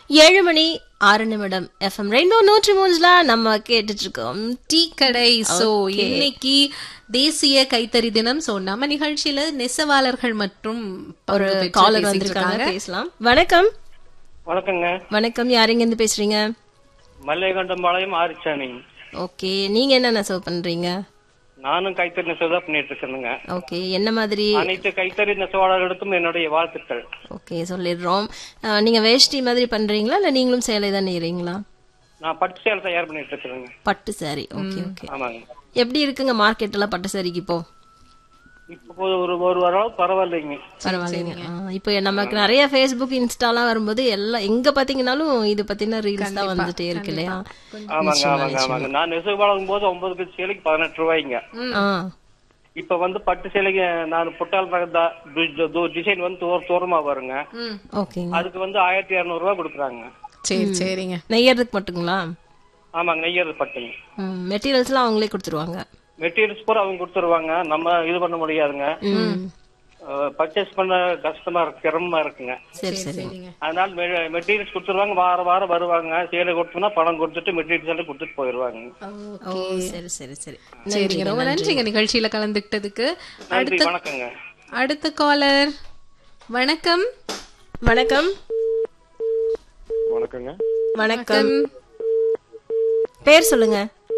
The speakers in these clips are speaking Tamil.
ஏழு மணி ஆறு நிமிடம் எஃப்எம் ரெயின்போ நூற்றி மூணுல நம்ம கேட்டுட்டு இருக்கோம் டீ கடை சோ இன்னைக்கு தேசிய கைத்தறி தினம் சோ நம்ம நிகழ்ச்சியில நெசவாளர்கள் மற்றும் ஒரு பங்கு பெற்று காலர் பேசிட்டு வந்திருக்காங்க இருக்காங்க. பேசலாம் வணக்கம் வணக்கங்க வணக்கம் யாருங்க இருந்து பேசுறீங்க மல்லிகண்டம்பாளையம் ஆரிச்சாணி ஓகே நீங்க என்ன நெசவு பண்றீங்க நானும் கைத்தறி நெசவு தான் பண்ணிட்டு இருக்கேனுங்க ஓகே என்ன மாதிரி அனைத்து கைத்தறி நெசவாளர்களுக்கும் என்னுடைய வாழ்த்துக்கள் ஓகே சொல்லிடுறோம் அஹ், நீங்க வேஷ்டி மாதிரி பண்றீங்களா இல்ல நீங்களும் சேலை தான் நெய்றீங்களா நான் பட்டு சேலை தயார் பண்ணிட்டு இருக்கிறேங்க பட்டு சாரி ஓகே ஓகே ஆமாங்க எப்படி இருக்குங்க மார்க்கெட் எல்லாம் பட்டு சாரிக்கு இப்போ இப்போ ஒரு ஒரு வாரம் பரவாயில்லைங்க பரவாயில்லைங்க ஆ, இப்போ நமக்கு நிறைய ஃபேஸ்புக் இன்ஸ்டாலாம் வரும்போது எல்லாம் எங்க பாத்தீங்கன்னாலும் இது பத்தின ரீல்ஸ் தான் வந்துட்டே இருக்கு இல்லையா ஆமாங்க ஆமாங்க ஆமாங்க நான் நெசவு வழங்கும் போது ஒன்பது பத்து சேலைக்கு பதினெட்டு ரூபாய்ங்க ஆ இப்ப வந்து பட்டு சேலைக்கு நான் புட்டால் ரகதா டிசைன் வந்து தூர தூரமா வருங்க ம். ஓகேங்க அதுக்கு வந்து ஆயிரத்தி இருநூறு ரூபாய் கொடுக்குறாங்க சரி சரிங்க நெய்யறதுக்கு மட்டுங்களா ஆமாங்க நெய்யறது பட்டுங்க மெட்டீரியல்ஸ்லாம் அவங்களே கொடுத்துருவாங்க மெட்டீரியல்ஸ் பூரா அவங்க கொடுத்துருவாங்க நம்ம இது பண்ண முடியாதுங்க ம் பர்ச்சேஸ் பண்ண கஷ்டமா இருக்கு சிரமமா இருக்குங்க சரி சரி சரிங்க அதனால மெட்டீரியல்ஸ் கொடுத்துருவாங்க வாரம் வாரம் வருவாங்க சேலை கொடுத்தோம்னா பணம் கொடுத்துட்டு மெட்டீரியல்ஸ் எல்லாம் கொடுத்துட்டு போயிடுவாங்க ஓ சரி சரி சரி சரிங்க ரொம்ப நன்றிங்க நிகழ்ச்சியில கலந்துக்கிட்டதுக்கு நன்றி அடுத்த வணக்கங்க அடுத்த காலர் வணக்கம் வணக்கம் வணக்கங்க வணக்கம் பேர் சொல்லுங்க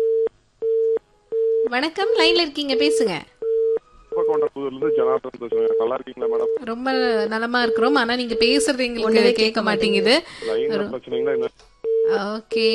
வணக்கம் லைன்ல இருக்கீங்க பேசுங்க புதுல இருந்து ஜனார்தன் பேசுறேன் நல்லா இருக்கீங்களா மேடம் ரொம்ப நலமா இருக்கிறோம் ஆனா நீங்க பேசுறது எங்களுக்கு கேட்க மாட்டேங்குது லைன்ல பிரச்சனைங்களா என்ன ஓகே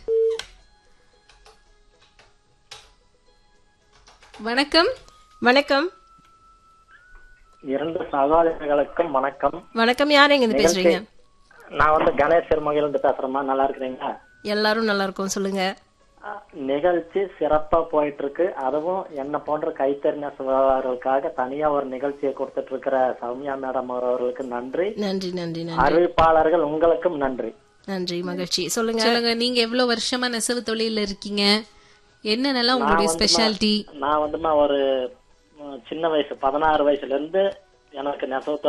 வணக்கம் வணக்கம் இரண்டு சகோதரிகளுக்கும் வணக்கம் வணக்கம் யார் எங்க இருந்து பேசுறீங்க நான் வந்து கணேஷ் சிறுமுகையிலிருந்து பேசுறேம்மா நல்லா இருக்கிறீங்களா எல்லாரும் நல்லா இருக்கும் சொல்லுங்க அஹ், நிகழ்ச்சி சிறப்பா போயிட்டு இருக்கு அதுவும் என்ன போன்ற கைத்தறி நெசவாளர்களுக்காக தனியா ஒரு நிகழ்ச்சியை கொடுத்துட்டு இருக்கிற சௌமியா மேடம் அவர்களுக்கு நன்றி நன்றி நன்றி நன்றி அறிவிப்பாளர்கள் உங்களுக்கும் நன்றி நன்றி மகிழ்ச்சி சொல்லுங்க சொல்லுங்க நீங்க எவ்வளவு வருஷமா நெசவு தொழில இருக்கீங்க என்னென்னலாம் உங்களுடைய ஸ்பெஷாலிட்டி நான் வந்துமா ஒரு உம், சின்ன வயசு பதினாறு வயசுல இருந்து எனக்கு நெசவு